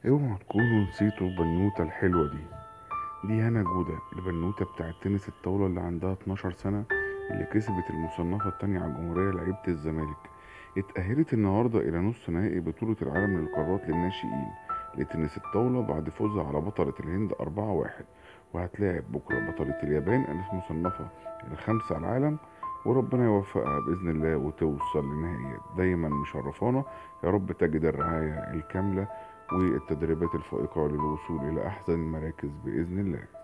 اوعوا تكونوا نسيتوا البنوتة الحلوة دي دي هنا جودة البنوتة بتاعت تنس الطاولة اللي عندها 12 سنة اللي كسبت المصنفة التانية على الجمهورية لعيبة الزمالك اتأهلت النهاردة إلى نص نهائي بطولة العالم للقارات للناشئين لتنس الطاولة بعد فوزها على بطلة الهند 4-1 وهتلاعب بكرة بطلة اليابان المصنفة الخامسة على العالم وربنا يوفقها بإذن الله وتوصل لنهائيات دايما مشرفانا يا رب تجد الرعاية الكاملة والتدريبات الفائقة للوصول إلى أحسن المراكز بإذن الله